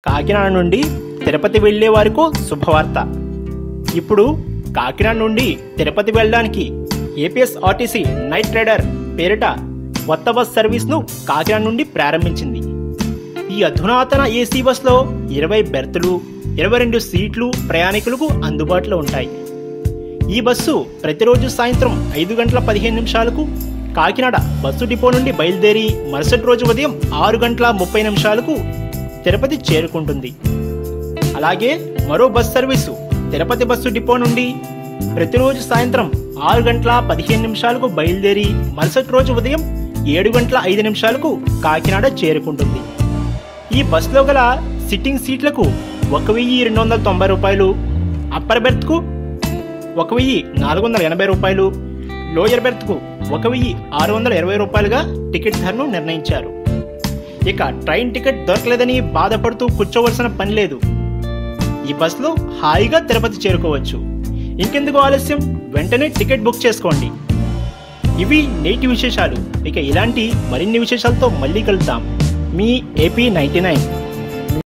కాకినాడ నుండి తిరుపతి వెళ్లే వారికో శుభవార్త ఇప్పుడు కాకినాడ నుండి తిరుపతి వెళ్ళడానికి ఏపీఎస్ ఆర్టీసీ నైట్ రైడర్ పేరిట కొత్త బస్ సర్వీస్ను కాకినాడ నుండి ప్రారంభించింది ఈ అధునాతన ఏసీ బస్లో ఇరవై బెర్తులు ఇరవై రెండు సీట్లు ప్రయాణికులకు అందుబాటులో ఉంటాయి ఈ బస్సు ప్రతిరోజు సాయంత్రం ఐదు గంటల పదిహేను నిమిషాలకు కాకినాడ బస్సు డిపో నుండి బయలుదేరి మరుసటి రోజు ఉదయం ఆరు గంటల ముప్పై నిమిషాలకు తిరుపతి చేరుకుంటుంది అలాగే మరో bus service Tirupati bus depot నుండి ప్రతిరోజు సాయంత్రం ఆరు గంటల పదిహేను నిమిషాలకు బయలుదేరి మరుసటి రోజు ఉదయం ఏడు గంటల ఐదు నిమిషాలకు కాకినాడ చేరుకుంటుంది ఈ బస్సులో గల సిట్టింగ్ సీట్లకు ఒక వెయ్యి రెండు వందల తొంభై రూపాయలు అప్పర్ బెర్త్కు ఒక వెయ్యి నాలుగు వందల ఎనభై రూపాయలు లోయర్ బెర్త్కు ఒక వెయ్యి ఆరు వందల ఇరవై రూపాయలుగా టికెట్ ధరను నిర్ణయించారు ఇక ట్రైన్ టికెట్ దొరకలేదని బాధపడుతూ కూర్చోవలసిన పని లేదు ఈ బస్సులో హాయిగా తిరుపతి చేరుకోవచ్చు ఇంకెందుకు ఆలస్యం వెంటనే టికెట్ బుక్ చేసుకోండి ఇవి నేటి విశేషాలు ఇక ఇలాంటి మరిన్ని విశేషాలతో మళ్ళీ కలుద్దాం మీ ఏపీ నైంటీ నైన్